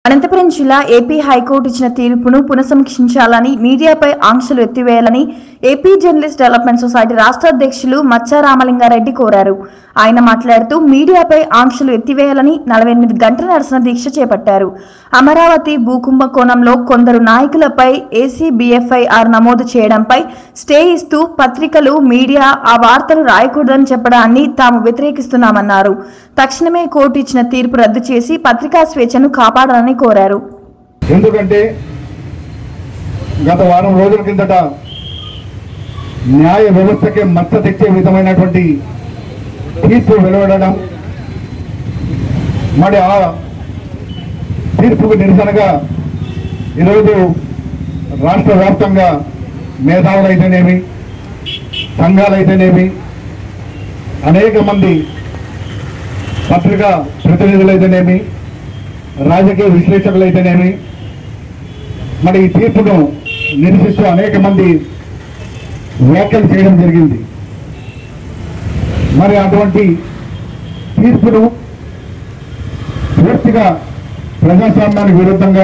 అనంతపురం జిల్లా AP high court ఇచ్చిన తీర్పును పునఃసమీక్షించాలని మీడియాపై ఆంక్షలు ఎత్తివేయాలని ఏపీ జర్నలిస్ట్ డెవలప్మెంట్ సొసైటీ రాష్ట్ర అధ్యక్షులు మచ్చా రామలింగారెడ్డి కోరారు ఆయన మాట్లాడుతూ మీడియాపై ఆంక్షలు ఎత్తివేయాలని నలభై ఎనిమిది గంటల నరసన దీక్ష చేపట్టారు అమరావతి భూకుంభకోణంలో కొందరు నాయకులపై ఏసీబీఎఫ్ఐఆర్ నమోదు చేయడంపై స్టే ఇస్తూ పత్రికలు మీడియా ఆ వార్తలు రాయకూడదని చెప్పడాన్ని తాము వ్యతిరేకిస్తున్నామన్నారు తక్షణమే కోర్టు ఇచ్చిన తీర్పు రద్దు చేసి పత్రికా స్వేచ్ఛను కాపాడాలని కోరారు ఎందుకంటే గత వారం రోజుల కిందట న్యాయ వ్యవస్థకే మచ్చ తెచ్చే విధమైనటువంటి తీర్పు వెలువడడం మరి ఆ తీర్పుకు నిరసనగా ఈరోజు రాష్ట్ర వ్యాప్తంగా మేధావులైతేనేమి సంఘాలైతేనేమి అనేక మంది పత్రికా ప్రతినిధులైతేనేమి రాజకీయ విశ్లేషకులైతేనేమి మరి ఈ తీర్పును నిరసిస్తూ అనేక మంది వ్యాఖ్యలు చేయడం జరిగింది మరి అటువంటి తీర్పును పూర్తిగా ప్రజాస్వామ్యానికి విరుద్ధంగా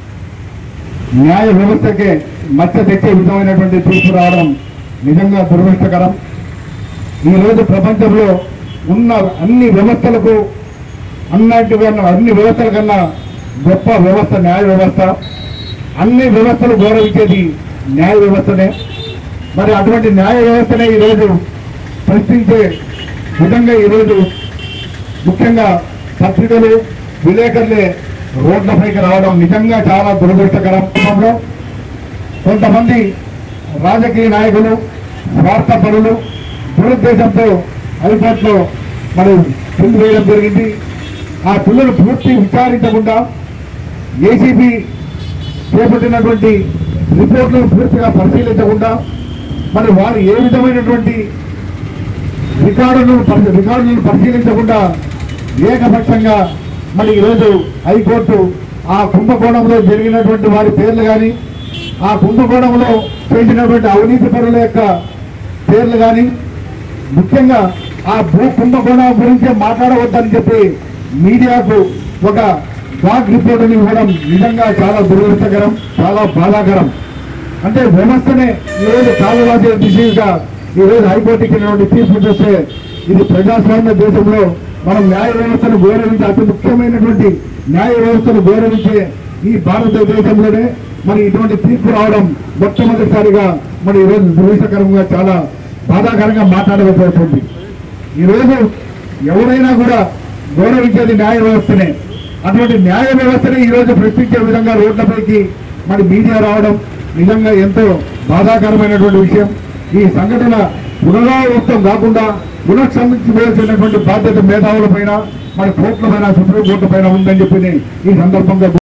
న్యాయ వ్యవస్థకే మచ్చ తెచ్చే విధమైనటువంటి తీర్పు రావడం నిజంగా దురదృష్టకరం ఈరోజు ప్రపంచంలో ఉన్న అన్ని వ్యవస్థలకు అన్నటి అన్ని వ్యవస్థల కన్నా గొప్ప వ్యవస్థ న్యాయ వ్యవస్థ అన్ని వ్యవస్థలు గౌరవించేది న్యాయ వ్యవస్థనే మరి అటువంటి న్యాయ వ్యవస్థనే ఈరోజు ప్రశ్నించే విధంగా ఈరోజు ముఖ్యంగా పత్రికలు విలేకరులే రోడ్లపైకి రావడం నిజంగా చాలా దురదృష్టకరం క్రమంలో కొంతమంది రాజకీయ నాయకులు స్వార్థపరులు దురుద్దేశంతో హైకోర్టులో మరి బిల్లు వేయడం జరిగింది ఆ బిల్లును పూర్తి విచారించకుండా ఏసీబీ చేపట్టినటువంటి రిపోర్టులను పూర్తిగా పరిశీలించకుండా మరి వారు ఏ విధమైనటువంటి రికార్డులను పరి- రికార్డులను పరిశీలించకుండా ఏకపక్షంగా మరి ఈరోజు హైకోర్టు ఆ కుంభకోణంలో జరిగినటువంటి వారి పేర్లు కానీ ఆ కుంభకోణంలో చేసినటువంటి అవినీతి పరుల యొక్క పేర్లు కానీ ముఖ్యంగా ఆ భూ కుంభకోణం గురించే మాట్లాడవద్దని చెప్పి మీడియాకు ఒక డాక్ రిపోర్టుని ఇవ్వడం నిజంగా చాలా దురదృష్టకరం చాలా బాధాకరం అంటే వ్యవస్థనే ఈరోజు కాలువాసే దిశగా ఈరోజు హైకోర్టు ఇచ్చినటువంటి తీర్పు చూస్తే ఇది ప్రజాస్వామ్య దేశంలో మనం న్యాయ వ్యవస్థను గౌరవించే అతి ముఖ్యమైనటువంటి న్యాయ వ్యవస్థను గౌరవించే ఈ భారతదేశంలోనే మరి ఇటువంటి తీర్పు రావడం మొట్టమొదటిసారిగా మరి ఈరోజు దురదృష్టకరంగా చాలా బాధాకరంగా మాట్లాడవలసి వస్తుంది ఈరోజు ఎవరైనా కూడా గౌరవించేది న్యాయ వ్యవస్థనే అటువంటి న్యాయ వ్యవస్థనే ఈరోజు ప్రశ్నించే విధంగా రోడ్లపైకి మరి మీడియా రావడం నిజంగా ఎంతో బాధాకరమైనటువంటి విషయం ఈ సంఘటన పునరావృతం కాకుండా పునఃసమీక్షించవలసినటువంటి బాధ్యత మేధావుల పైన మరి కోర్టుల పైన సుప్రీంకోర్టు పైన ఉందని చెప్పి ఈ సందర్భంగా